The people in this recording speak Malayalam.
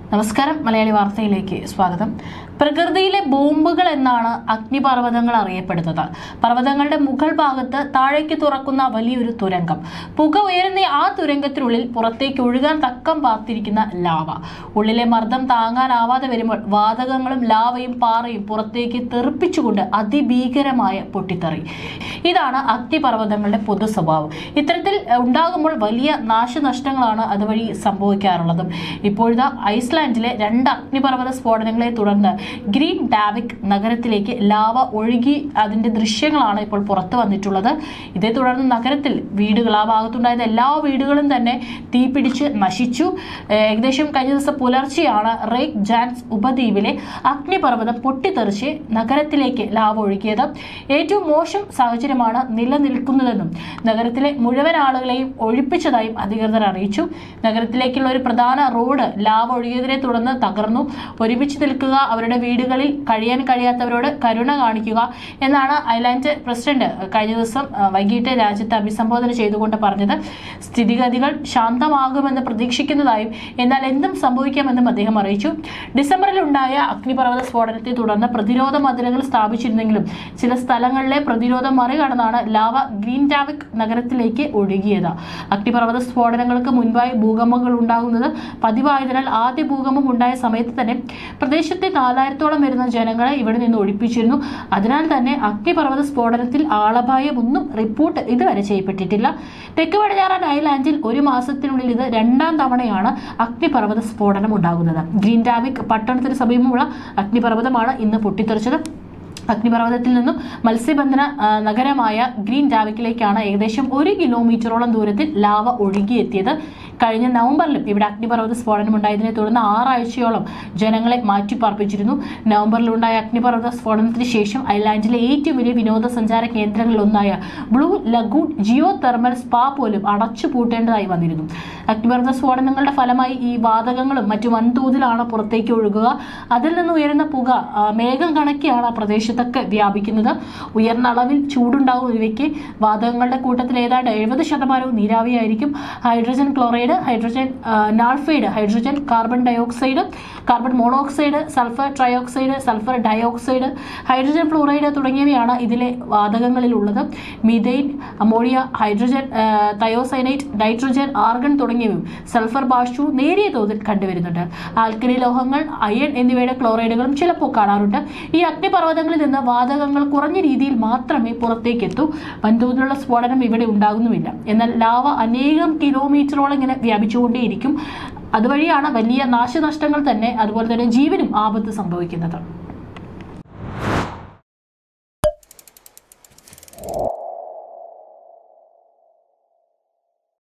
നമസ്കാരം മലയാളി വാർത്തയിലേക്ക് സ്വാഗതം പ്രകൃതിയിലെ ബോംബുകൾ എന്നാണ് അഗ്നിപർവ്വതങ്ങൾ അറിയപ്പെടുന്നത് പർവ്വതങ്ങളുടെ മുകൾ ഭാഗത്ത് താഴേക്ക് തുറക്കുന്ന വലിയൊരു തുരങ്കം പുക ഉയരുന്ന ആ തുരങ്കത്തിനുള്ളിൽ പുറത്തേക്ക് ഒഴുകാൻ തക്കം പാർത്തിരിക്കുന്ന ലാവ ഉള്ളിലെ മർദ്ദം താങ്ങാനാവാതെ വരുമ്പോൾ വാതകങ്ങളും ലാവയും പാറയും പുറത്തേക്ക് തെറിപ്പിച്ചുകൊണ്ട് അതിഭീകരമായ പൊട്ടിത്തെറി ഇതാണ് അഗ്നിപർവ്വതങ്ങളുടെ പൊതു സ്വഭാവം ഇത്തരത്തിൽ ഉണ്ടാകുമ്പോൾ വലിയ നാശനഷ്ടങ്ങളാണ് അതുവഴി സംഭവിക്കാറുള്ളത് ഇപ്പോഴത്തെ ഐസ്ലാൻഡിലെ രണ്ട് അഗ്നിപർവ്വത സ്ഫോടനങ്ങളെ തുടർന്ന് ഗ്രീൻ ഡാവിക് നഗരത്തിലേക്ക് ലാവ ഒഴുകി അതിന്റെ ദൃശ്യങ്ങളാണ് ഇപ്പോൾ പുറത്തു വന്നിട്ടുള്ളത് ഇതേ തുടർന്ന് നഗരത്തിൽ വീടുകൾ ആ ഭാഗത്തുണ്ടായിരുന്ന എല്ലാ വീടുകളും തന്നെ തീപിടിച്ച് നശിച്ചു ഏഹ് ഏകദേശം കഴിഞ്ഞ ദിവസം പുലർച്ചെയാണ് റേക്ക് ജാൻസ് ഉപദ്വീപിലെ അഗ്നിപർവ്വതം പൊട്ടിത്തെറിച്ച് നഗരത്തിലേക്ക് ലാവ ഒഴുകിയത് ഏറ്റവും മോശം സാഹചര്യമാണ് നിലനിൽക്കുന്നതെന്നും നഗരത്തിലെ മുഴുവൻ ആളുകളെയും ഒഴിപ്പിച്ചതായും അധികൃതർ അറിയിച്ചു നഗരത്തിലേക്കുള്ള ഒരു പ്രധാന റോഡ് ലാവ ഒഴുകിയതിനെ തുടർന്ന് തകർന്നു ഒരുമിച്ച് നിൽക്കുക അവരുടെ വീടുകളിൽ കഴിയാൻ കഴിയാത്തവരോട് കരുണ കാണിക്കുക എന്നാണ് ഐലാൻഡ് പ്രസിഡന്റ് കഴിഞ്ഞ ദിവസം ആ, വൈകിട്ട് രാജ്യത്തെ അഭിസംബോധന ചെയ്തുകൊണ്ട് പറഞ്ഞത് സ്ഥിതിഗതികൾ ശാന്തമാകുമെന്ന് പ്രതീക്ഷിക്കുന്നതായും എന്നാൽ എന്തും സംഭവിക്കാമെന്നും അദ്ദേഹം അറിയിച്ചു ഡിസംബറിൽ ഉണ്ടായ അഗ്നിപർവ്വത സ്ഫോടനത്തെ തുടർന്ന് പ്രതിരോധ മതിലുകൾ സ്ഥാപിച്ചിരുന്നെങ്കിലും ചില സ്ഥലങ്ങളിലെ പ്രതിരോധം മറികടന്നാണ് ലാവ ഗ്രീൻ ഡാവിക് നഗരത്തിലേക്ക് ഒഴുകിയത് അഗ്നിപർവ്വത സ്ഫോടനങ്ങൾക്ക് മുൻപായി ഭൂകമ്പങ്ങൾ ഉണ്ടാകുന്നത് പതിവായതിനാൽ ആദ്യ ഭൂകമ്പം ഉണ്ടായ സമയത്ത് തന്നെ പ്രദേശത്തെ നാലായിരത്തോളം വരുന്ന ജനങ്ങളെ ഇവിടെ നിന്ന് ഒഴിപ്പിച്ചിരുന്നു അതിനാൽ തന്നെ അഗ്നിപർവ്വത സ്ഫോടനത്തിൽ ആളപായം ഒന്നും റിപ്പോർട്ട് ഇതുവരെ ചെയ്യപ്പെട്ടിട്ടില്ല തെക്ക് പടിഞ്ഞാറൻ ഐലാൻഡിൽ ഒരു മാസത്തിനുള്ളിൽ ഇത് രണ്ടാം തവണയാണ് അഗ്നിപർവ്വത സ്ഫോടനം ഉണ്ടാകുന്നത് ഗ്രീൻ ഡാവിക് പട്ടണത്തിന് സമീപമുള്ള അഗ്നിപർവ്വതമാണ് ഇന്ന് പൊട്ടിത്തെറിച്ചത് അഗ്നിപർവ്വതത്തിൽ നിന്നും മത്സ്യബന്ധന ആ, നഗരമായ ഗ്രീൻ ഡാവിക്കിലേക്കാണ് ഏകദേശം ഒരു കിലോമീറ്ററോളം ദൂരത്തിൽ ലാവ ഒഴുകിയെത്തിയത് കഴിഞ്ഞ നവംബറിലും ഇവിടെ അഗ്നിപർവ്വത സ്ഫോടനം ഉണ്ടായതിനെ തുടർന്ന് ആറാഴ്ചയോളം ജനങ്ങളെ മാറ്റിപ്പാർപ്പിച്ചിരുന്നു നവംബറിലുണ്ടായ അഗ്നിപർവ്വത സ്ഫോടനത്തിന് ശേഷം ഐലാൻഡിലെ ഏറ്റവും വലിയ വിനോദസഞ്ചാര കേന്ദ്രങ്ങളിലൊന്നായ Blue Lagoon geothermal spa പോലും അടച്ചുപൂട്ടേണ്ടതായി വന്നിരുന്നു അഗ്നിപർവ്വത സ്ഫോടനങ്ങളുടെ ഫലമായി ഈ വാതകങ്ങളും മറ്റു വൻതോതിലാണ് പുറത്തേക്ക് ഒഴുകുക അതിൽ നിന്ന് ഉയരുന്ന പുക ആ, മേഘം കണക്കിയാണ് ആ പ്രദേശത്തൊക്കെ വ്യാപിക്കുന്നത് ഉയർന്ന അളവിൽ ചൂടുണ്ടാകും ഇവയ്ക്ക് വാതകങ്ങളുടെ കൂട്ടത്തിൽ ഏതാണ്ട് എഴുപത് ശതമാനവും നീരാവിയായിരിക്കും ഹൈഡ്രജൻ ക്ലോറൈഡ് ഹൈഡ്രജൻ ആ, sulphide hydrogen carbon dioxide carbon monoxide sulphur trioxide sulphur dioxide hydrogen fluoride തുടങ്ങിയവയാണ് ഇതിലെ വാതകങ്ങളിൽ ഉള്ളത് മീഥെയിൻ അമോണിയ ഹൈഡ്രജൻ ആ, തയോസൈനൈറ്റ് നൈട്രജൻ ആർഗൺ തുടങ്ങിയവയും സൾഫർ ബാഷ്പവും നേരിയ തോതിൽ കണ്ടുവരുന്നുണ്ട് ആൽക്കലി ലോഹങ്ങൾ അയൺ എന്നിവയുടെ ക്ലോറൈഡുകളും ചിലപ്പോൾ കാണാറുണ്ട് ഈ അഗ്നിപർവ്വതങ്ങളിൽ നിന്ന് വാതകങ്ങൾ കുറഞ്ഞ രീതിയിൽ മാത്രമേ പുറത്തേക്ക് എത്തൂ വൻതോതിലുള്ള സ്ഫോടനം ഇവിടെ ഉണ്ടാകുന്നുമില്ല എന്നാൽ ലാവ അനേകം കിലോമീറ്ററോളം ഇങ്ങനെ വ്യാപിച്ചുകൊണ്ടേയിരിക്കും അതുവഴിയാണ് വലിയ നാശനഷ്ടങ്ങൾ തന്നെ അതുപോലെ തന്നെ ജീവനും ആപത്ത് സംഭവിക്കുന്നത്